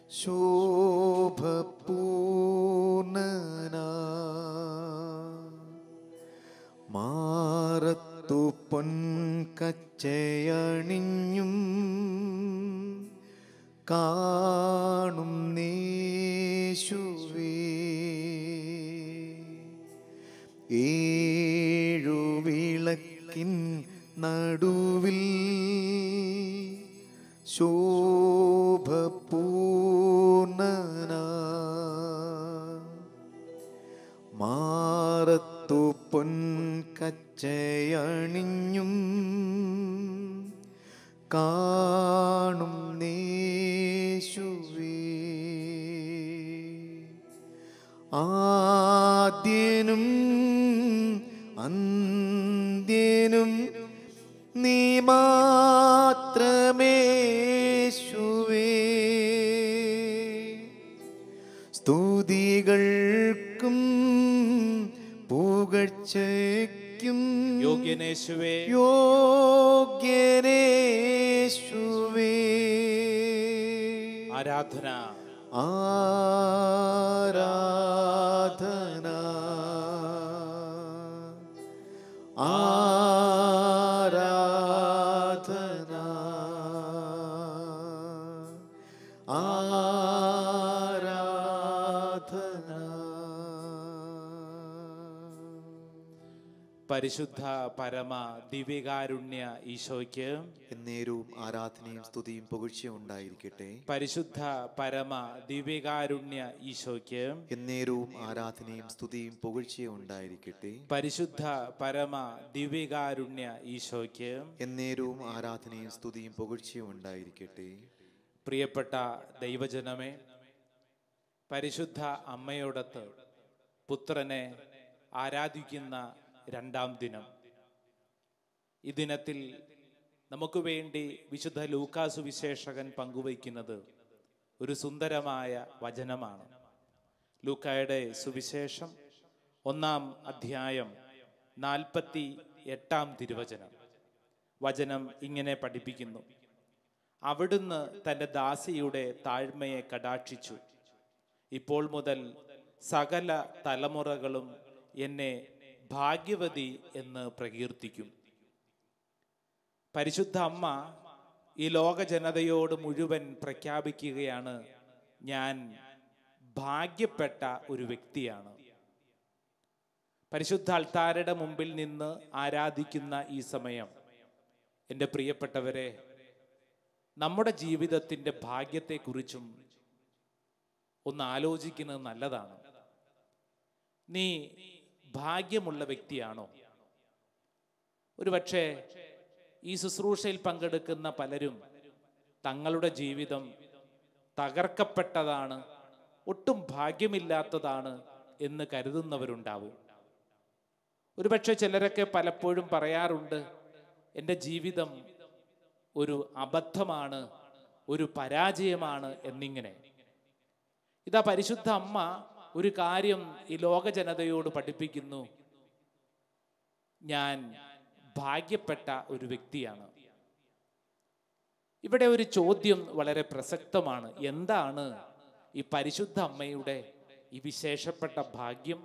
ശോഭപൂർണന മാറത്തു പൊൻകച്ചയണിഞ്ഞും കാണും നീശുവേ ഏഴു വിളക്കിൻ നടുവിൽ ശോഭപൂർണന മാറത്തു പൊൻകച്ചയണിഞ്ഞും കാണും നേശുവേ ആദ്യനും അന്ത്യനും നീ മാത്രമേശുവേ സ്തുതികൾക്കും പുകഴ്ചയ്ക്കും യോഗ്യനേശുവേ യോഗ്യനേശുവേ ആരാധന ആരാധന ആരാധന ആരാധന പരിശുദ്ധ പരമ ദിവ്യകാരുണ്യ ഈശോയ്ക്ക് എന്നേരവും ആരാധനയും സ്തുതിയും പുകഴ്ചയും ഉണ്ടായിരിക്കട്ടെ പരിശുദ്ധ പരമ ദിവ്യകാരുണ്യ ഈശോയ്ക്ക് എന്നേരവും ആരാധനയും സ്തുതിയും പുകഴ്ചയും ഉണ്ടായിരിക്കട്ടെ പരിശുദ്ധ പരമ ദിവ്യകാരുണ്യ ഈശോയ്ക്ക് എന്നേരവും ആരാധനയും സ്തുതിയും പുകഴ്ചയും ഉണ്ടായിരിക്കട്ടെ പ്രിയപ്പെട്ട ദൈവജനമേ പരിശുദ്ധ അമ്മയോടത്ത് പുത്രനെ ആരാധിക്കുന്ന രണ്ടാം ദിനം ഈ ദിനത്തിൽ നമുക്ക് വേണ്ടി വിശുദ്ധ ലൂക്കാസു വിശേഷകൻ പങ്കുവയ്ക്കുന്നത് ഒരു സുന്ദരമായ വചനമാണ് ലൂക്കായുടെ സുവിശേഷം ഒന്നാം അധ്യായം നാൽപ്പത്തി എട്ടാം തിരുവചനം വചനം ഇങ്ങനെ പഠിപ്പിക്കുന്നു അവിടുന്ന് തൻ്റെ ദാസിയുടെ താഴ്മയെ കടാക്ഷിച്ചു ഇപ്പോൾ മുതൽ സകല തലമുറകളും എന്നെ ഭാഗ്യവതി എന്ന് പ്രകീർത്തിക്കും പരിശുദ്ധ അമ്മ ഈ ലോക ജനതയോട് മുഴുവൻ പ്രഖ്യാപിക്കുകയാണ് ഞാൻ ഭാഗ്യപ്പെട്ട ഒരു വ്യക്തിയാണ് പരിശുദ്ധ അൾത്താരയുടെ മുമ്പിൽ നിന്ന് ആരാധിക്കുന്ന ഈ സമയം എൻ്റെ പ്രിയപ്പെട്ടവരെ നമ്മുടെ ജീവിതത്തിൻ്റെ ഭാഗ്യത്തെക്കുറിച്ചും ഒന്ന് ആലോചിക്കുന്നത് നല്ലതാണ് നീ ഭാഗ്യമുള്ള വ്യക്തിയാണോ ഒരുപക്ഷെ ഈ ശുശ്രൂഷയിൽ പങ്കെടുക്കുന്ന പലരും തങ്ങളുടെ ജീവിതം തകർക്കപ്പെട്ടതാണ് ഒട്ടും ഭാഗ്യമില്ലാത്തതാണ് എന്ന് കരുതുന്നവരുണ്ടാവും ഒരുപക്ഷെ ചിലരൊക്കെ പലപ്പോഴും പറയാറുണ്ട് എൻ്റെ ജീവിതം ഒരു അബദ്ധമാണ് ഒരു പരാജയമാണ് എന്നിങ്ങനെ ഇതാ പരിശുദ്ധ അമ്മ ഒരു കാര്യം ഈ ലോക ജനതയോട് പഠിപ്പിക്കുന്നു ഞാൻ ഭാഗ്യപ്പെട്ട ഒരു വ്യക്തിയാണ് ഇവിടെ ഒരു ചോദ്യം വളരെ പ്രസക്തമാണ് എന്താണ് ഈ പരിശുദ്ധ അമ്മയുടെ ഈ വിശേഷപ്പെട്ട ഭാഗ്യം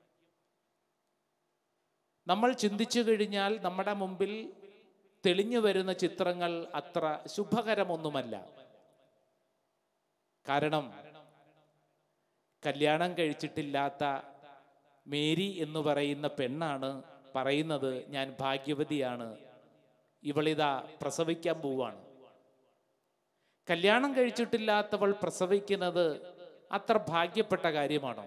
നമ്മൾ ചിന്തിച്ചു കഴിഞ്ഞാൽ നമ്മുടെ മുമ്പിൽ തെളിഞ്ഞു വരുന്ന ചിത്രങ്ങൾ അത്ര ശുഭകരമൊന്നുമല്ല കാരണം കല്യാണം കഴിച്ചിട്ടില്ലാത്ത മേരി എന്ന് പറയുന്ന പെണ്ണാണ് പറയുന്നത് ഞാൻ ഭാഗ്യവതിയാണ് ഇവളിതാ പ്രസവിക്കാൻ പോവാണ് കല്യാണം കഴിച്ചിട്ടില്ലാത്തവൾ പ്രസവിക്കുന്നത് അത്ര ഭാഗ്യപ്പെട്ട കാര്യമാണോ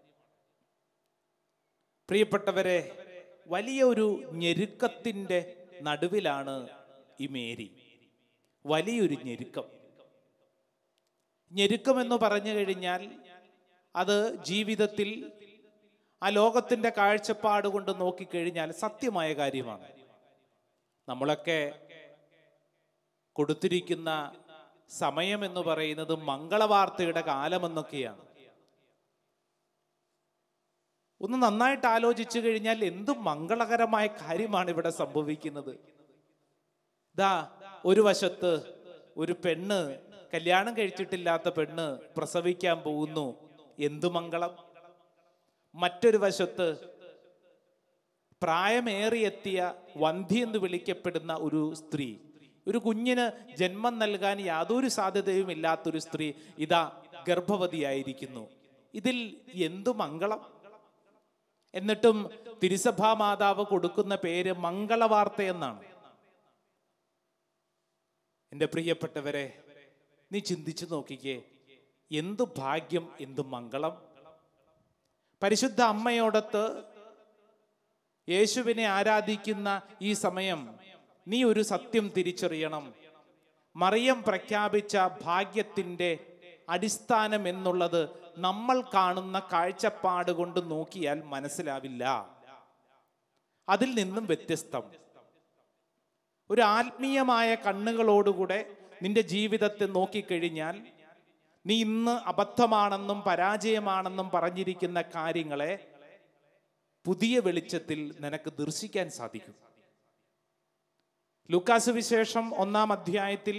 പ്രിയപ്പെട്ടവരെ വലിയ ഒരു ഞെരുക്കത്തിൻ്റെ നടുവിലാണ് ഈ മേരി വലിയൊരു ഞെരുക്കം ഞെരുക്കം എന്ന് പറഞ്ഞു കഴിഞ്ഞാൽ അത് ജീവിതത്തിൽ ആ ലോകത്തിൻ്റെ കാഴ്ചപ്പാട് കൊണ്ട് നോക്കിക്കഴിഞ്ഞാൽ സത്യമായ കാര്യമാണ് നമ്മളൊക്കെ കൊടുത്തിരിക്കുന്ന സമയം എന്ന് പറയുന്നത് മംഗളവാർത്തയുടെ കാലമെന്നൊക്കെയാണ് ഒന്ന് നന്നായിട്ട് ആലോചിച്ചു കഴിഞ്ഞാൽ എന്ത് മംഗളകരമായ കാര്യമാണ് ഇവിടെ സംഭവിക്കുന്നത് ദാ ഒരു വശത്ത് ഒരു പെണ്ണ് കല്യാണം കഴിച്ചിട്ടില്ലാത്ത പെണ്ണ് പ്രസവിക്കാൻ പോകുന്നു എന്തു മംഗളം മറ്റൊരു വശത്ത് പ്രായമേറിയെത്തിയ വന്ധി എന്ന് വിളിക്കപ്പെടുന്ന ഒരു സ്ത്രീ ഒരു കുഞ്ഞിന് ജന്മം നൽകാൻ യാതൊരു സാധ്യതയും ഇല്ലാത്തൊരു സ്ത്രീ ഇതാ ഗർഭവതിയായിരിക്കുന്നു ഇതിൽ എന്തു മംഗളം എന്നിട്ടും തിരുസഭാ മാതാവ് കൊടുക്കുന്ന പേര് മംഗളവാർത്ത എന്നാണ് എൻ്റെ പ്രിയപ്പെട്ടവരെ നീ ചിന്തിച്ചു നോക്കിക്കേ എന്തു ഭാഗ്യം എന്തു മംഗളം പരിശുദ്ധ അമ്മയോടത്ത് യേശുവിനെ ആരാധിക്കുന്ന ഈ സമയം നീ ഒരു സത്യം തിരിച്ചറിയണം മറിയം പ്രഖ്യാപിച്ച ഭാഗ്യത്തിൻ്റെ അടിസ്ഥാനം എന്നുള്ളത് നമ്മൾ കാണുന്ന കാഴ്ചപ്പാട് കൊണ്ട് നോക്കിയാൽ മനസ്സിലാവില്ല അതിൽ നിന്നും വ്യത്യസ്തം ഒരു ആത്മീയമായ കണ്ണുകളോടുകൂടെ നിന്റെ ജീവിതത്തെ നോക്കിക്കഴിഞ്ഞാൽ നീ ഇന്ന് അബദ്ധമാണെന്നും പരാജയമാണെന്നും പറഞ്ഞിരിക്കുന്ന കാര്യങ്ങളെ പുതിയ വെളിച്ചത്തിൽ നിനക്ക് ദർശിക്കാൻ സാധിക്കും ലൂക്കാസ് വിശേഷം ഒന്നാം അധ്യായത്തിൽ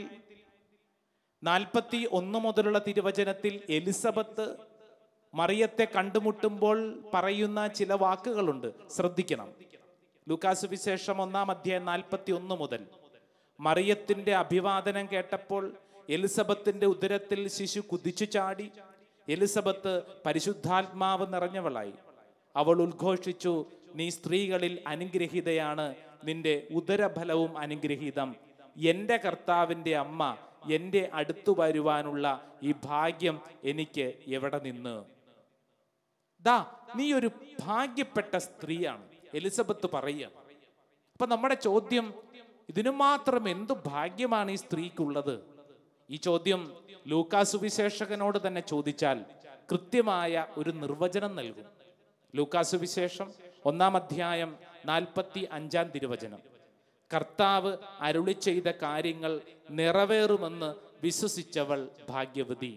നാൽപ്പത്തി ഒന്ന് മുതലുള്ള തിരുവചനത്തിൽ എലിസബത്ത് മറിയത്തെ കണ്ടുമുട്ടുമ്പോൾ പറയുന്ന ചില വാക്കുകളുണ്ട് ശ്രദ്ധിക്കണം ലൂക്കാസ് വിശേഷം ഒന്നാം അധ്യായം നാൽപ്പത്തി ഒന്ന് മുതൽ മറിയത്തിന്റെ അഭിവാദനം കേട്ടപ്പോൾ എലിസബത്തിന്റെ ഉദരത്തിൽ ശിശു കുതിച്ചു ചാടി എലിസബത്ത് പരിശുദ്ധാത്മാവ് നിറഞ്ഞവളായി അവൾ ഉദ്ഘോഷിച്ചു നീ സ്ത്രീകളിൽ അനുഗ്രഹീതയാണ് നിന്റെ ഉദരഫലവും അനുഗ്രഹീതം എൻ്റെ കർത്താവിൻ്റെ അമ്മ എൻ്റെ അടുത്തു വരുവാനുള്ള ഈ ഭാഗ്യം എനിക്ക് എവിടെ നിന്ന് ദാ നീ ഒരു ഭാഗ്യപ്പെട്ട സ്ത്രീയാണ് എലിസബത്ത് പറയുക അപ്പൊ നമ്മുടെ ചോദ്യം ഇതിനു മാത്രം എന്തു ഭാഗ്യമാണ് ഈ സ്ത്രീക്കുള്ളത് ഈ ചോദ്യം ലൂക്കാ സുവിശേഷകനോട് തന്നെ ചോദിച്ചാൽ കൃത്യമായ ഒരു നിർവചനം നൽകും ലൂക്കാ സുവിശേഷം ഒന്നാം അധ്യായം നാൽപ്പത്തി അഞ്ചാം തിരുവചനം കർത്താവ് അരുളി ചെയ്ത കാര്യങ്ങൾ നിറവേറുമെന്ന് വിശ്വസിച്ചവൾ ഭാഗ്യവതി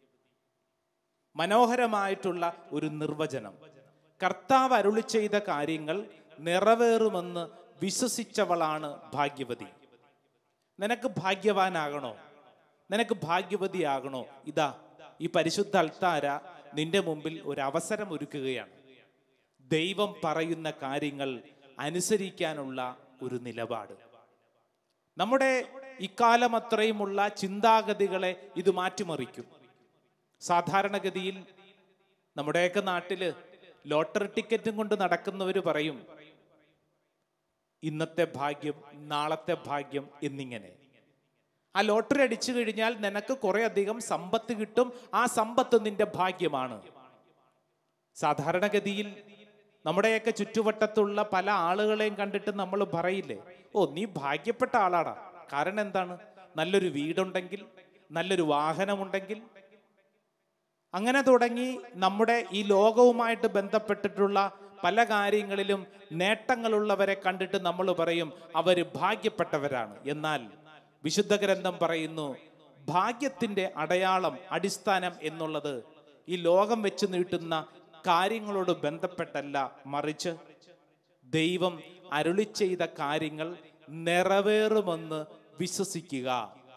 മനോഹരമായിട്ടുള്ള ഒരു നിർവചനം കർത്താവ് അരുളി ചെയ്ത കാര്യങ്ങൾ നിറവേറുമെന്ന് വിശ്വസിച്ചവളാണ് ഭാഗ്യവതി നിനക്ക് ഭാഗ്യവാനാകണോ നിനക്ക് ഭാഗ്യവതിയാകണോ ഇതാ ഈ പരിശുദ്ധ അൾത്താര നിന്റെ മുമ്പിൽ ഒരു അവസരം ഒരുക്കുകയാണ് ദൈവം പറയുന്ന കാര്യങ്ങൾ അനുസരിക്കാനുള്ള ഒരു നിലപാട് നമ്മുടെ ഇക്കാലം അത്രയുമുള്ള ചിന്താഗതികളെ ഇത് മാറ്റിമറിക്കും സാധാരണഗതിയിൽ നമ്മുടെയൊക്കെ നാട്ടില് ലോട്ടറി ടിക്കറ്റും കൊണ്ട് നടക്കുന്നവർ പറയും ഇന്നത്തെ ഭാഗ്യം നാളത്തെ ഭാഗ്യം എന്നിങ്ങനെ ആ ലോട്ടറി അടിച്ചു കഴിഞ്ഞാൽ നിനക്ക് കുറെ അധികം സമ്പത്ത് കിട്ടും ആ സമ്പത്ത് നിന്റെ ഭാഗ്യമാണ് സാധാരണഗതിയിൽ നമ്മുടെയൊക്കെ ചുറ്റുവട്ടത്തുള്ള പല ആളുകളെയും കണ്ടിട്ട് നമ്മൾ പറയില്ലേ ഓ നീ ഭാഗ്യപ്പെട്ട ആളാടാ കാരണം എന്താണ് നല്ലൊരു വീടുണ്ടെങ്കിൽ നല്ലൊരു വാഹനമുണ്ടെങ്കിൽ അങ്ങനെ തുടങ്ങി നമ്മുടെ ഈ ലോകവുമായിട്ട് ബന്ധപ്പെട്ടിട്ടുള്ള പല കാര്യങ്ങളിലും നേട്ടങ്ങളുള്ളവരെ കണ്ടിട്ട് നമ്മൾ പറയും അവര് ഭാഗ്യപ്പെട്ടവരാണ് എന്നാൽ വിശുദ്ധ ഗ്രന്ഥം പറയുന്നു ഭാഗ്യത്തിന്റെ അടയാളം അടിസ്ഥാനം എന്നുള്ളത് ഈ ലോകം വെച്ച് നീട്ടുന്ന കാര്യങ്ങളോട് ബന്ധപ്പെട്ടല്ല മറിച്ച് ദൈവം അരുളി ചെയ്ത കാര്യങ്ങൾ നിറവേറുമെന്ന് വിശ്വസിക്കുക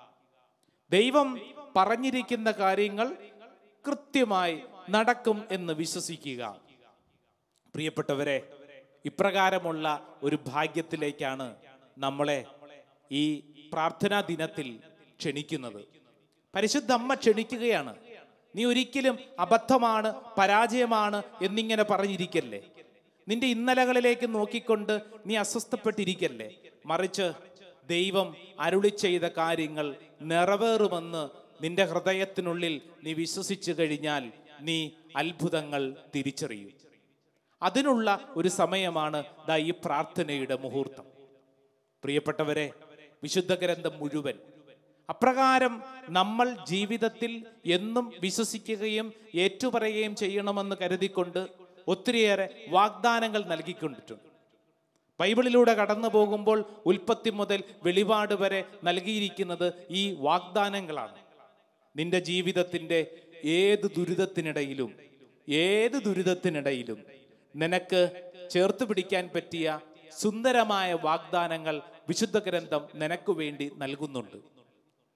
ദൈവം പറഞ്ഞിരിക്കുന്ന കാര്യങ്ങൾ കൃത്യമായി നടക്കും എന്ന് വിശ്വസിക്കുക പ്രിയപ്പെട്ടവരെ ഇപ്രകാരമുള്ള ഒരു ഭാഗ്യത്തിലേക്കാണ് നമ്മളെ ഈ പ്രാർത്ഥനാ ദിനത്തിൽ ക്ഷണിക്കുന്നത് പരിശുദ്ധ അമ്മ ക്ഷണിക്കുകയാണ് നീ ഒരിക്കലും അബദ്ധമാണ് പരാജയമാണ് എന്നിങ്ങനെ പറഞ്ഞിരിക്കല്ലേ നിന്റെ ഇന്നലകളിലേക്ക് നോക്കിക്കൊണ്ട് നീ അസ്വസ്ഥപ്പെട്ടിരിക്കല്ലേ മറിച്ച് ദൈവം അരുളി ചെയ്ത കാര്യങ്ങൾ നിറവേറുമെന്ന് നിന്റെ ഹൃദയത്തിനുള്ളിൽ നീ വിശ്വസിച്ചു കഴിഞ്ഞാൽ നീ അത്ഭുതങ്ങൾ തിരിച്ചറിയും അതിനുള്ള ഒരു സമയമാണ് ദാ ഈ പ്രാർത്ഥനയുടെ മുഹൂർത്തം പ്രിയപ്പെട്ടവരെ വിശുദ്ധ ഗ്രന്ഥം മുഴുവൻ അപ്രകാരം നമ്മൾ ജീവിതത്തിൽ എന്നും വിശ്വസിക്കുകയും ഏറ്റുപറയുകയും ചെയ്യണമെന്ന് കരുതിക്കൊണ്ട് ഒത്തിരിയേറെ വാഗ്ദാനങ്ങൾ നൽകിക്കൊണ്ടിട്ടുണ്ട് ബൈബിളിലൂടെ കടന്നു പോകുമ്പോൾ ഉൽപ്പത്തി മുതൽ വെളിപാട് വരെ നൽകിയിരിക്കുന്നത് ഈ വാഗ്ദാനങ്ങളാണ് നിന്റെ ജീവിതത്തിൻ്റെ ഏത് ദുരിതത്തിനിടയിലും ഏത് ദുരിതത്തിനിടയിലും നിനക്ക് ചേർത്ത് പിടിക്കാൻ പറ്റിയ സുന്ദരമായ വാഗ്ദാനങ്ങൾ വിശുദ്ധ ഗ്രന്ഥം നിനക്ക് വേണ്ടി നൽകുന്നുണ്ട്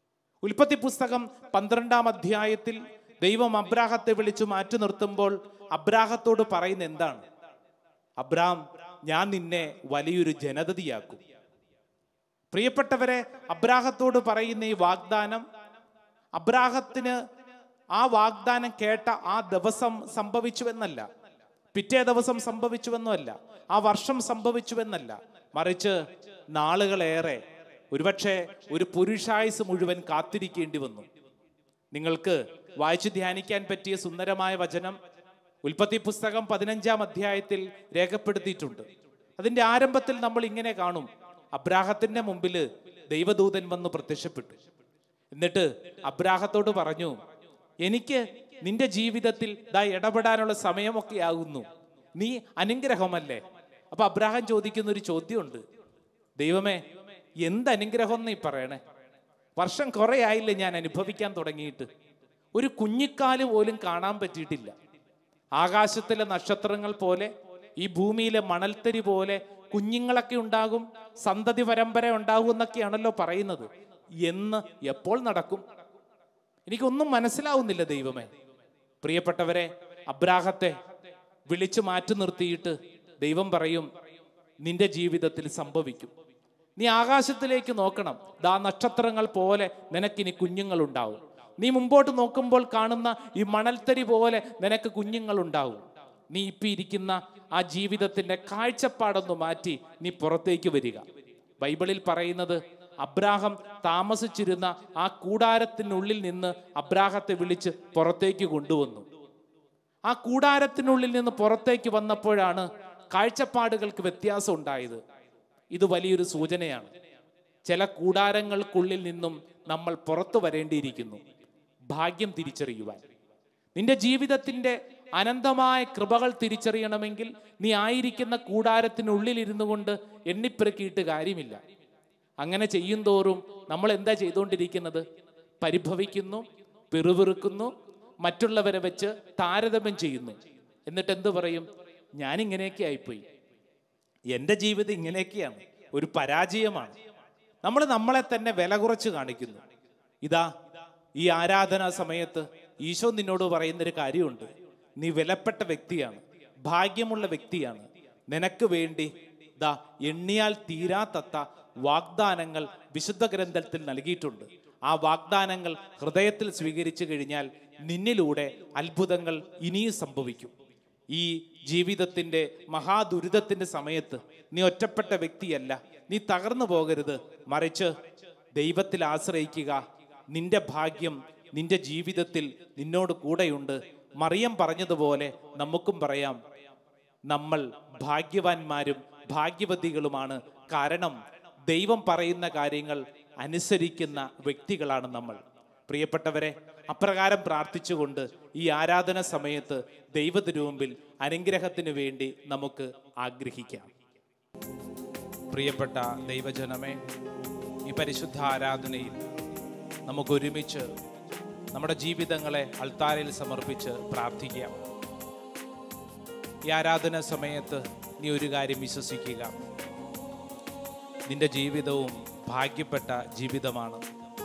ഉൽപ്പത്തി പുസ്തകം പന്ത്രണ്ടാം അധ്യായത്തിൽ ദൈവം അബ്രാഹത്തെ വിളിച്ചു മാറ്റി നിർത്തുമ്പോൾ അബ്രാഹത്തോട് പറയുന്ന എന്താണ് അബ്രാം ഞാൻ നിന്നെ വലിയൊരു ജനതയാക്കും പ്രിയപ്പെട്ടവരെ അബ്രാഹത്തോട് പറയുന്ന ഈ വാഗ്ദാനം അബ്രാഹത്തിന് ആ വാഗ്ദാനം കേട്ട ആ ദിവസം സംഭവിച്ചുവെന്നല്ല പിറ്റേ ദിവസം സംഭവിച്ചുവെന്നല്ല ആ വർഷം സംഭവിച്ചുവെന്നല്ല മറിച്ച് നാളുകളേറെ ഒരുപക്ഷെ ഒരു പുരുഷായുസ് മുഴുവൻ കാത്തിരിക്കേണ്ടി വന്നു നിങ്ങൾക്ക് വായിച്ചു ധ്യാനിക്കാൻ പറ്റിയ സുന്ദരമായ വചനം ഉൽപ്പത്തി പുസ്തകം പതിനഞ്ചാം അധ്യായത്തിൽ രേഖപ്പെടുത്തിയിട്ടുണ്ട് അതിന്റെ ആരംഭത്തിൽ നമ്മൾ ഇങ്ങനെ കാണും അബ്രാഹത്തിന്റെ മുമ്പിൽ ദൈവദൂതൻ വന്ന് പ്രത്യക്ഷപ്പെട്ടു എന്നിട്ട് അബ്രാഹത്തോട് പറഞ്ഞു എനിക്ക് നിന്റെ ജീവിതത്തിൽ ദാ ഇടപെടാനുള്ള സമയമൊക്കെ ആകുന്നു നീ അനുഗ്രഹമല്ലേ അപ്പൊ അബ്രാഹം ചോദിക്കുന്ന ഒരു ചോദ്യമുണ്ട് ദൈവമേ എന്ത് അനുഗ്രഹം നീ പറയണേ വർഷം കുറെ ആയില്ലേ ഞാൻ അനുഭവിക്കാൻ തുടങ്ങിയിട്ട് ഒരു കുഞ്ഞിക്കാല് പോലും കാണാൻ പറ്റിയിട്ടില്ല ആകാശത്തിലെ നക്ഷത്രങ്ങൾ പോലെ ഈ ഭൂമിയിലെ മണൽത്തരി പോലെ കുഞ്ഞുങ്ങളൊക്കെ ഉണ്ടാകും സന്തതി പരമ്പര ഉണ്ടാകും എന്നൊക്കെയാണല്ലോ പറയുന്നത് എന്ന് എപ്പോൾ നടക്കും എനിക്കൊന്നും മനസ്സിലാവുന്നില്ല ദൈവമേ പ്രിയപ്പെട്ടവരെ അബ്രാഹത്തെ വിളിച്ചു മാറ്റി നിർത്തിയിട്ട് ദൈവം പറയും നിന്റെ ജീവിതത്തിൽ സംഭവിക്കും നീ ആകാശത്തിലേക്ക് നോക്കണം ദാ നക്ഷത്രങ്ങൾ പോലെ നിനക്കിനി കുഞ്ഞുങ്ങളുണ്ടാവും നീ മുമ്പോട്ട് നോക്കുമ്പോൾ കാണുന്ന ഈ മണൽത്തരി പോലെ നിനക്ക് കുഞ്ഞുങ്ങളുണ്ടാവും നീ ഇപ്പം ഇരിക്കുന്ന ആ ജീവിതത്തിന്റെ കാഴ്ചപ്പാടൊന്ന് മാറ്റി നീ പുറത്തേക്ക് വരിക ബൈബിളിൽ പറയുന്നത് അബ്രാഹം താമസിച്ചിരുന്ന ആ കൂടാരത്തിനുള്ളിൽ നിന്ന് അബ്രാഹത്തെ വിളിച്ച് പുറത്തേക്ക് കൊണ്ടുവന്നു ആ കൂടാരത്തിനുള്ളിൽ നിന്ന് പുറത്തേക്ക് വന്നപ്പോഴാണ് കാഴ്ചപ്പാടുകൾക്ക് വ്യത്യാസം ഉണ്ടായത് ഇത് വലിയൊരു സൂചനയാണ് ചില കൂടാരങ്ങൾക്കുള്ളിൽ നിന്നും നമ്മൾ പുറത്തു വരേണ്ടിയിരിക്കുന്നു ഭാഗ്യം തിരിച്ചറിയുവാൻ നിന്റെ ജീവിതത്തിന്റെ അനന്തമായ കൃപകൾ തിരിച്ചറിയണമെങ്കിൽ നീ ആയിരിക്കുന്ന കൂടാരത്തിനുള്ളിൽ ഇരുന്നു കൊണ്ട് എണ്ണിപ്പെറുക്കിയിട്ട് കാര്യമില്ല അങ്ങനെ ചെയ്യും തോറും നമ്മൾ എന്താ ചെയ്തുകൊണ്ടിരിക്കുന്നത് പരിഭവിക്കുന്നു പിറുപിറുക്കുന്നു മറ്റുള്ളവരെ വെച്ച് താരതമ്യം ചെയ്യുന്നു എന്നിട്ട് എന്ത് പറയും ഞാൻ ഇങ്ങനെയൊക്കെ ആയിപ്പോയി എൻ്റെ ജീവിതം ഇങ്ങനെയൊക്കെയാണ് ഒരു പരാജയമാണ് നമ്മൾ നമ്മളെ തന്നെ വില കുറച്ച് കാണിക്കുന്നു ഇതാ ഈ ആരാധനാ സമയത്ത് ഈശോ നിന്നോട് പറയുന്നൊരു കാര്യമുണ്ട് നീ വിലപ്പെട്ട വ്യക്തിയാണ് ഭാഗ്യമുള്ള വ്യക്തിയാണ് നിനക്ക് വേണ്ടി ദാ എണ്ണിയാൽ തീരാത്തത്ത വാഗ്ദാനങ്ങൾ വിശുദ്ധ ഗ്രന്ഥത്തിൽ നൽകിയിട്ടുണ്ട് ആ വാഗ്ദാനങ്ങൾ ഹൃദയത്തിൽ സ്വീകരിച്ചു കഴിഞ്ഞാൽ നിന്നിലൂടെ അത്ഭുതങ്ങൾ ഇനിയും സംഭവിക്കും ഈ ജീവിതത്തിന്റെ മഹാദുരിതത്തിന്റെ സമയത്ത് നീ ഒറ്റപ്പെട്ട വ്യക്തിയല്ല നീ തകർന്നു പോകരുത് മറിച്ച് ദൈവത്തിൽ ആശ്രയിക്കുക നിന്റെ ഭാഗ്യം നിന്റെ ജീവിതത്തിൽ നിന്നോട് കൂടെയുണ്ട് മറിയം പറഞ്ഞതുപോലെ നമുക്കും പറയാം നമ്മൾ ഭാഗ്യവാന്മാരും ഭാഗ്യവതികളുമാണ് കാരണം ദൈവം പറയുന്ന കാര്യങ്ങൾ അനുസരിക്കുന്ന വ്യക്തികളാണ് നമ്മൾ പ്രിയപ്പെട്ടവരെ അപ്രകാരം പ്രാർത്ഥിച്ചുകൊണ്ട് ഈ ആരാധന സമയത്ത് ദൈവത്തിനു മുമ്പിൽ അനുഗ്രഹത്തിനു വേണ്ടി നമുക്ക് ആഗ്രഹിക്കാം പ്രിയപ്പെട്ട ദൈവജനമേ ഈ പരിശുദ്ധ ആരാധനയിൽ നമുക്ക് ഒരുമിച്ച് നമ്മുടെ ജീവിതങ്ങളെ അൾത്താരയിൽ സമർപ്പിച്ച് പ്രാർത്ഥിക്കാം ഈ ആരാധന സമയത്ത് നീ ഒരു കാര്യം വിശ്വസിക്കുക നിന്റെ ജീവിതവും ഭാഗ്യപ്പെട്ട ജീവിതമാണ്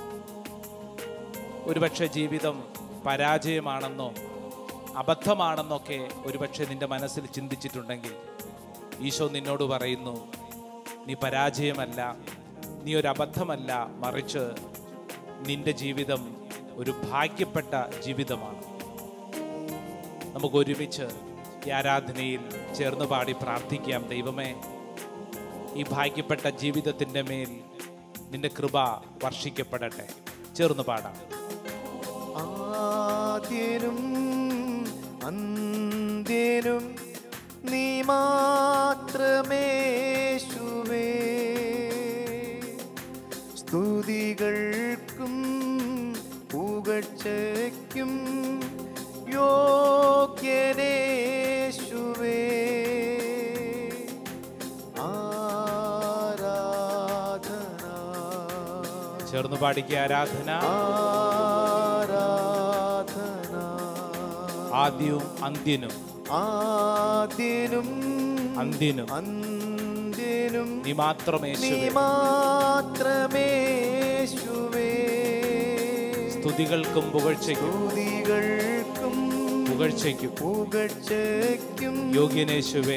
ഒരുപക്ഷെ ജീവിതം പരാജയമാണെന്നോ അബദ്ധമാണെന്നൊക്കെ ഒരുപക്ഷെ നിന്റെ മനസ്സിൽ ചിന്തിച്ചിട്ടുണ്ടെങ്കിൽ ഈശോ നിന്നോട് പറയുന്നു നീ പരാജയമല്ല നീ ഒരു അബദ്ധമല്ല മറിച്ച് നിന്റെ ജീവിതം ഒരു ഭാഗ്യപ്പെട്ട ജീവിതമാണ് നമുക്ക് ഒരുമിച്ച് ഈ ആരാധനയിൽ ചേർന്ന് പാടി പ്രാർത്ഥിക്കാം ദൈവമേ ഈ ഭാഗ്യപ്പെട്ട ജീവിതത്തിൻ്റെ മേൽ നിന്റെ കൃപ വർഷിക്കപ്പെടട്ടെ ചേർന്ന് പാടാം ആദ്യനും അന്ത്യനും നീ മാത്രമേശുവേ സ്തുതികൾക്കും പുകഴ്ചയ്ക്കും യോഗ്യനേശുവേ ആരാധന ചേർന്ന് പാടിക്കുക ആരാധന ആരാധന ആദ്യവും അന്ത്യനും ആദ്യനും അന്ത്യനും അന്ത്യനും നീ മാത്രമേ നീ മാത്രമേശുവേ സ്തുതികൾക്കും പുകഴ്ചയ്ക്കും സ്തുതികൾക്കും പുകഴ്ചയ്ക്കും പുകഴ്ചയ്ക്കും യോഗ്യനേശുവേ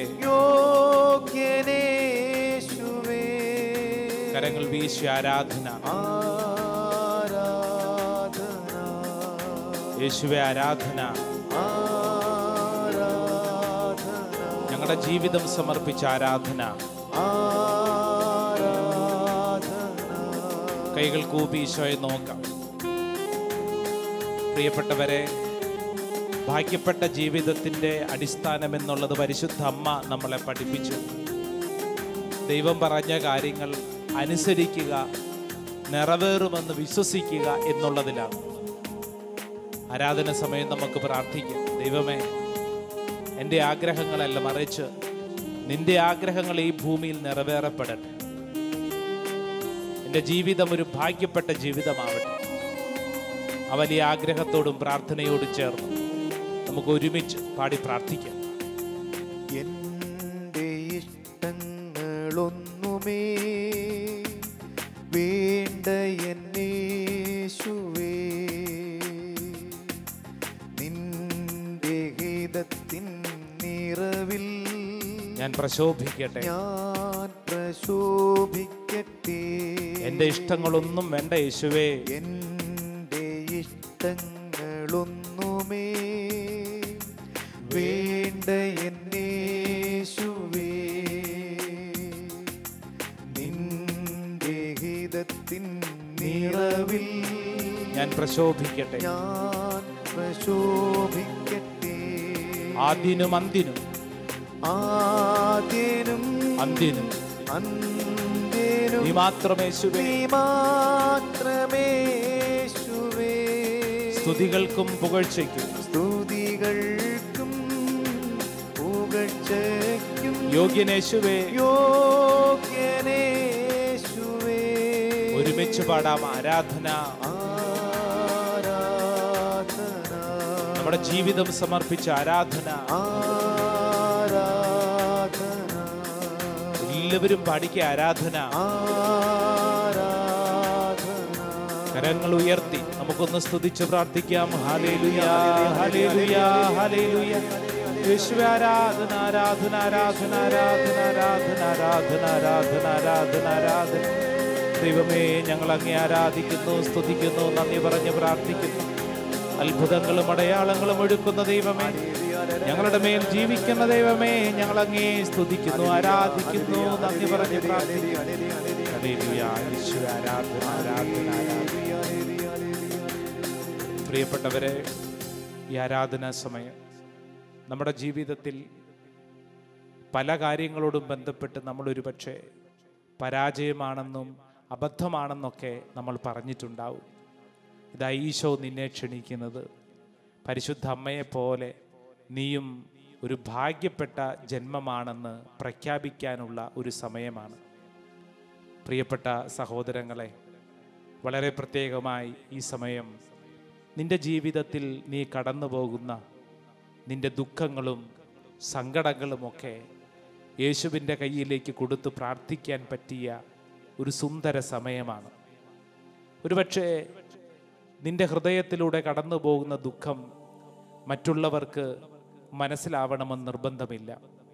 യോഗ്യനേശുവേ കരങ്ങൾ വീശി ആരാധന ആരാധന യേശുവെ ആരാധന ആരാധന ഞങ്ങളുടെ ജീവിതം സമർപ്പിച്ച ആരാധന ആരാധന കൈകൾ കൂപ്പി ഈശോയെ നോക്കാം പ്രിയപ്പെട്ടവരെ ഭാഗ്യപ്പെട്ട ജീവിതത്തിൻ്റെ അടിസ്ഥാനം എന്നുള്ളത് പരിശുദ്ധ അമ്മ നമ്മളെ പഠിപ്പിച്ചു ദൈവം പറഞ്ഞ കാര്യങ്ങൾ അനുസരിക്കുക നിറവേറുമെന്ന് വിശ്വസിക്കുക എന്നുള്ളതിലാണ് ആരാധന സമയം നമുക്ക് പ്രാർത്ഥിക്കാം ദൈവമേ എൻ്റെ ആഗ്രഹങ്ങളല്ല മറിച്ച് നിന്റെ ആഗ്രഹങ്ങൾ ഈ ഭൂമിയിൽ നിറവേറപ്പെടട്ടെ എൻ്റെ ജീവിതം ഒരു ഭാഗ്യപ്പെട്ട ജീവിതമാവട്ടെ ആ വലിയ ആഗ്രഹത്തോടും പ്രാർത്ഥനയോടും ചേർന്ന് നമുക്ക് ഒരുമിച്ച് പാടി പ്രാർത്ഥിക്കാം എന്റെ ഇഷ്ടങ്ങളൊന്നുമേ വേണ്ട എന്നേശുവേ നിന്റെ ഹിതത്തിൻ നിറവിൽ ഞാൻ പ്രശോഭിക്കട്ടെ ഞാൻ പ്രശോഭിക്കട്ടെ എൻ്റെ ഇഷ്ടങ്ങളൊന്നും വേണ്ട യേശുവേ എന്റെ ഇഷ്ടങ്ങളൊന്നുമേ വേണ്ട എന്നേശുവേ നിന്റെ ഹിതത്തിൻ നിറവിൽ ഞാൻ പ്രശോഭിക്കട്ടെ ഞാൻ പ്രശോഭിക്കട്ടെ ആദ്യനും അന്തിനും ആദ്യനും അന്തിനും അന്ത്യനും നീ മാത്രം യേശുവേ നീ മാത്രമേശുവേ സ്തുതികൾക്കും പുകഴ്ചയ്ക്കും സ്തുതികൾക്കും പുകഴ്ചയ്ക്കും യോഗ്യനേശുവേ യോഗ്യനേശുവേ ഒരുമിച്ച് പാടാം ആരാധന ആരാധന നമ്മുടെ ജീവിതം സമർപ്പിച്ച ആരാധന ആരാധന എല്ലാവരും പാടിക്ക ആരാധന ആരാധന കരങ്ങൾ ഉയർത്തി നമുക്കൊന്ന് സ്തുതിച്ച് പ്രാർത്ഥിക്കാം ഹാലേലുയ ഹാലേലുയ ഹാലേലുയ യേശുവേ ആരാധന ആരാധന ആരാധന ആരാധന ആരാധന ആരാധന ആരാധന ആരാധന ആരാധന ദൈവമേ ഞങ്ങൾ അങ്ങേ ആരാധിക്കുന്നു സ്തുതിക്കുന്നു നന്ദി പറഞ്ഞ് പ്രാർത്ഥിക്കുന്നു അത്ഭുതങ്ങളും അടയാളങ്ങളും ഒഴുക്കുന്ന ദൈവമേ ഞങ്ങളുടെ മേൽ ജീവിക്കുന്ന ദൈവമേ ഞങ്ങൾ അങ്ങേ സ്തുതിക്കുന്നു ആരാധിക്കുന്നു നന്ദി പറഞ്ഞ് പ്രാർത്ഥിക്കുന്നു ഹല്ലേലൂയ. യേശുവേ ആരാധന ആരാധന ആരാധന പ്രിയപ്പെട്ടവരെ ഈ ആരാധനാ സമയം നമ്മുടെ ജീവിതത്തിൽ പല കാര്യങ്ങളോടും ബന്ധപ്പെട്ട് നമ്മൾ ഒരുപക്ഷെ പരാജയമാണെന്നും അബദ്ധമാണെന്നൊക്കെ നമ്മൾ പറഞ്ഞിട്ടുണ്ടാവും ഇതാ ഈശോ നിന്നെ ക്ഷണിക്കുന്നത് പരിശുദ്ധ അമ്മയെ പോലെ നീയും ഒരു ഭാഗ്യപ്പെട്ട ജന്മമാണെന്ന് പ്രഖ്യാപിക്കാനുള്ള ഒരു സമയമാണ് പ്രിയപ്പെട്ട സഹോദരങ്ങളെ വളരെ പ്രത്യേകമായി ഈ സമയം നിന്റെ ജീവിതത്തിൽ നീ കടന്നു പോകുന്ന നിന്റെ ദുഃഖങ്ങളും സങ്കടങ്ങളുമൊക്കെ യേശുവിൻ്റെ കയ്യിലേക്ക് കൊടുത്ത് പ്രാർത്ഥിക്കാൻ പറ്റിയ ഒരു സുന്ദര സമയമാണ് ഒരുപക്ഷെ നിന്റെ ഹൃദയത്തിലൂടെ കടന്നു പോകുന്ന ദുഃഖം മറ്റുള്ളവർക്ക് മനസ്സിലാവണമെന്ന് നിർബന്ധമില്ല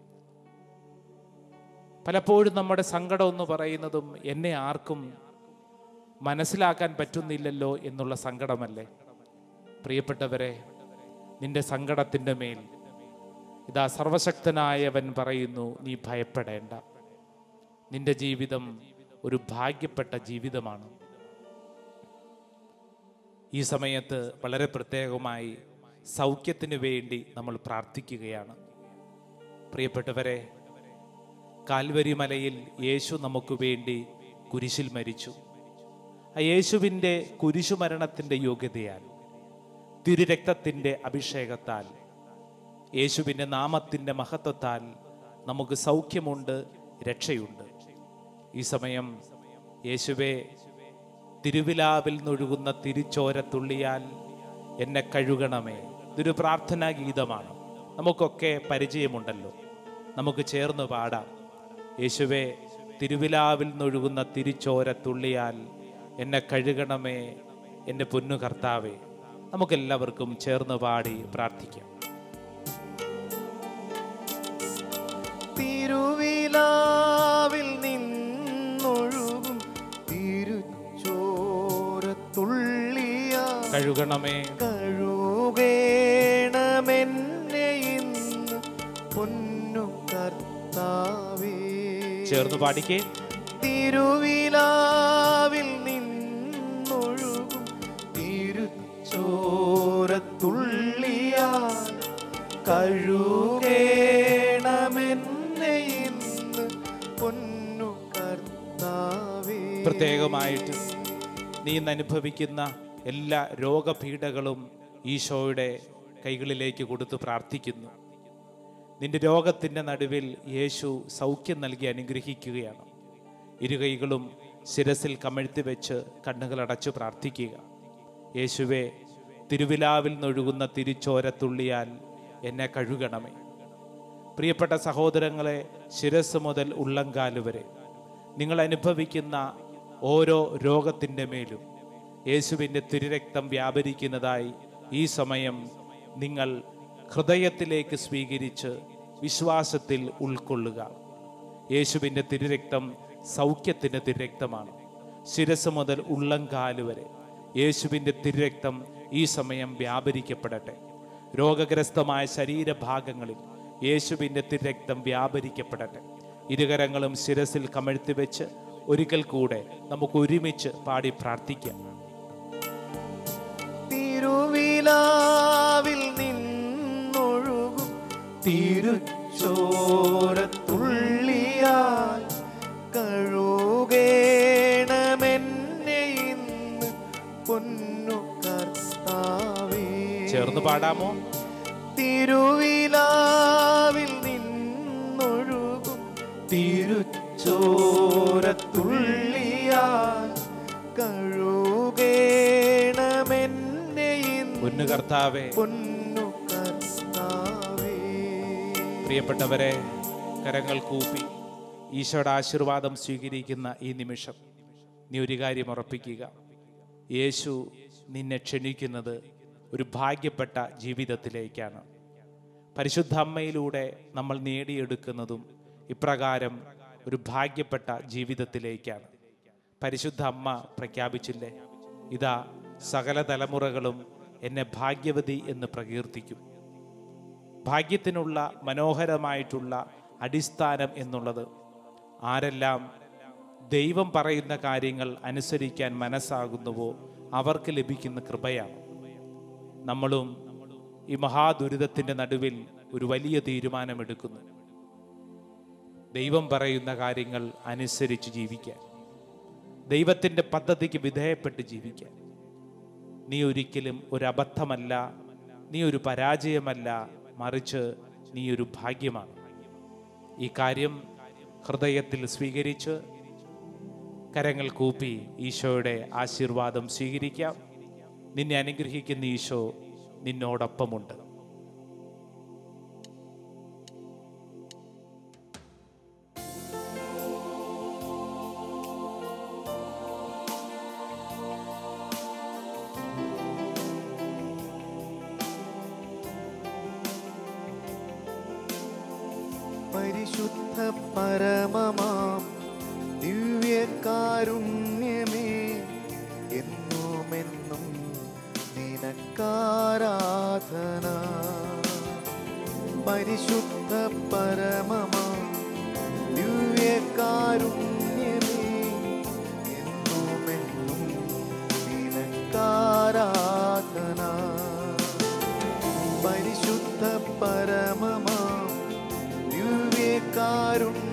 പലപ്പോഴും നമ്മുടെ സങ്കടം എന്ന് പറയുന്നതും എന്നെ ആർക്കും മനസ്സിലാക്കാൻ പറ്റുന്നില്ലല്ലോ എന്നുള്ള സങ്കടമല്ലേ പ്രിയപ്പെട്ടവരെ നിന്റെ സങ്കടത്തിൻ്റെ മേൽ ഇതാ സർവശക്തനായവൻ പറയുന്നു നീ ഭയപ്പെടേണ്ട നിന്റെ ജീവിതം ഒരു ഭാഗ്യപ്പെട്ട ജീവിതമാണ് ഈ സമയത്ത് വളരെ പ്രത്യേകമായി സൗഖ്യത്തിന് വേണ്ടി നമ്മൾ പ്രാർത്ഥിക്കുകയാണ് പ്രിയപ്പെട്ടവരെ കാൽവരി മലയിൽ യേശു നമുക്ക് വേണ്ടി കുരിശിൽ മരിച്ചു ആ യേശുവിൻ്റെ കുരിശുമരണത്തിൻ്റെ യോഗ്യതയാൽ തിരുരക്തത്തിൻ്റെ അഭിഷേകത്താൽ യേശുവിൻ്റെ നാമത്തിൻ്റെ മഹത്വത്താൽ നമുക്ക് സൗഖ്യമുണ്ട് രക്ഷയുണ്ട് ഈ സമയം യേശുവെ തിരുവിലാവിൽ നിന്നൊഴുകുന്ന തിരിച്ചോരത്തുള്ളിയാൽ എന്നെ കഴുകണമേ ഇതൊരു പ്രാർത്ഥനാ ഗീതമാണ് നമുക്കൊക്കെ പരിചയമുണ്ടല്ലോ നമുക്ക് ചേർന്ന് പാടാം യേശുവെ തിരുവിലാവിൽ നിന്നൊഴുകുന്ന തിരിച്ചോരത്തുള്ളിയാൽ എന്നെ കഴുകണമേ എൻ്റെ പൊന്നു കർത്താവേ നമുക്കെല്ലാവർക്കും ചേർന്ന് പാടി പ്രാർത്ഥിക്കാം തിരുവിലാവിൽ നിന്നൊഴുകും തിരുച്ചോരത്തുള്ളിയ കഴുകണമേ കഴുകേണമെന്നെ ഇന്ന് പൊന്നു കർത്താവേ ചേർന്ന് പാടിക്കേ തിരുവിലാവിൽ നിന്നൊഴുകും തിരുച്ചോരത്തുള്ളിയ കഴുകേണമെന്നെ ഇന്ന് പൊന്നു കർത്താവേ പ്രത്യേകമായിട്ട് നീ ഇന്ന് അനുഭവിക്കുന്ന എല്ലാ രോഗപീഠകളും ഈശോയുടെ കൈകളിലേക്ക് കൊടുത്ത് പ്രാർത്ഥിക്കുന്നു നിന്റെ രോഗത്തിൻ്റെ നടുവിൽ യേശു സൗഖ്യം നൽകി അനുഗ്രഹിക്കുകയാണ് ഇരുകൈകളും ശിരസിൽ കമഴ്ത്തി വെച്ച് കണ്ണുകൾ അടച്ചു പ്രാർത്ഥിക്കുക യേശുവെ തിരുവിലാവിൽ നിന്നൊഴുകുന്ന തിരിച്ചോരത്തുള്ളിയാൽ എന്നെ കഴുകണമേ പ്രിയപ്പെട്ട സഹോദരങ്ങളെ ശിരസ് മുതൽ ഉള്ളങ്കാല് വരെ നിങ്ങൾ അനുഭവിക്കുന്ന ഓരോ രോഗത്തിൻ്റെ മേലും യേശുവിൻ്റെ തിരുരക്തം വ്യാപരിക്കുന്നതായി ഈ സമയം നിങ്ങൾ ഹൃദയത്തിലേക്ക് സ്വീകരിച്ച് വിശ്വാസത്തിൽ ഉൾക്കൊള്ളുക യേശുവിൻ്റെ തിരുരക്തം സൗഖ്യത്തിൻ്റെ തിരുരക്തമാണ് ശിരസ് മുതൽ ഉള്ളങ്കാല് വരെ യേശുവിൻ്റെ തിരുരക്തം ഈ സമയം വ്യാപരിക്കപ്പെടട്ടെ രോഗഗ്രസ്തമായ ശരീരഭാഗങ്ങളിൽ യേശുവിൻ്റെ തിരുരക്തം വ്യാപരിക്കപ്പെടട്ടെ ഇരുകരങ്ങളും ശിരസിൽ കമഴ്ത്തി വെച്ച് ഒരിക്കൽ കൂടെ നമുക്ക് ഒരുമിച്ച് പാടി പ്രാർത്ഥിക്കാം തിരുവിലാവിൽ നിന്നൊഴുകും തിരുച്ചോരത്തുള്ളിയാൽ കഴുകേണമെന്നെ ഇന്ന് പൊന്നു കർത്താവേ ചേർന്ന് പാടാമോ തിരുവിലാവിൽ നിന്നൊഴുകും തിരുച്ചോരത്തുള്ളിയാൽ കഴുകേണമെന്നെ ഇന്ന് പൊന്നു കർത്താവേ പൊന്നു കർത്താവേ പ്രിയപ്പെട്ടവരെ കരങ്ങൾ കൂപ്പി ഈശോയുടെ ആശീർവാദം സ്വീകരിക്കുന്ന ഈ നിമിഷം നീ ഒരു കാര്യം ഉറപ്പിക്കുക യേശു നിന്നെ ക്ഷണിക്കുന്നത് ഒരു ഭാഗ്യപ്പെട്ട ജീവിതത്തിലേക്കാണ് പരിശുദ്ധ അമ്മയിലൂടെ നമ്മൾ നേടിയെടുക്കുന്നതും ഇപ്രകാരം ഒരു ഭാഗ്യപ്പെട്ട ജീവിതത്തിലേക്കാണ് പരിശുദ്ധ അമ്മ പ്രഖ്യാപിച്ചില്ലേ ഇതാ സകല തലമുറകളും എന്നെ ഭാഗ്യവതി എന്ന് പ്രകീർത്തിക്കും ഭാഗ്യത്തിനുള്ള മനോഹരമായിട്ടുള്ള അടിസ്ഥാനം എന്നുള്ളത് ആരെല്ലാം ദൈവം പറയുന്ന കാര്യങ്ങൾ അനുസരിക്കാൻ മനസ്സാകുന്നുവോ അവർക്ക് ലഭിക്കുന്ന കൃപയാണ് നമ്മളും ഈ മഹാദുരിതത്തിൻ്റെ നടുവിൽ ഒരു വലിയ തീരുമാനമെടുക്കുന്നു ദൈവം പറയുന്ന കാര്യങ്ങൾ അനുസരിച്ച് ജീവിക്കാൻ ദൈവത്തിൻ്റെ പദ്ധതിക്ക് വിധേയപ്പെട്ട് ജീവിക്കാൻ നീ ഒരിക്കലും ഒരു അബദ്ധമല്ല നീ ഒരു പരാജയമല്ല മറിച്ച് നീ ഒരു ഭാഗ്യമാണ് ഈ കാര്യം ഹൃദയത്തിൽ സ്വീകരിച്ച് കരങ്ങൾ കൂപ്പി ഈശോയുടെ ആശീർവാദം സ്വീകരിക്കാം നിന്നെ അനുഗ്രഹിക്കുന്ന ഈശോ നിന്നോടൊപ്പമുണ്ട് പരിശുദ്ധ പരമമാം ദിവ്യകാരുണ്യമേ എന്നുമെന്നും നിനക്കാരാധന പരിശുദ്ധ പരമമാം ദിവ്യകാരുണ്യമേ എന്നുമെന്നും നിനക്കാരാധന പരിശുദ്ധ പരമമാം ദിവ്യകാരുണ്യമേ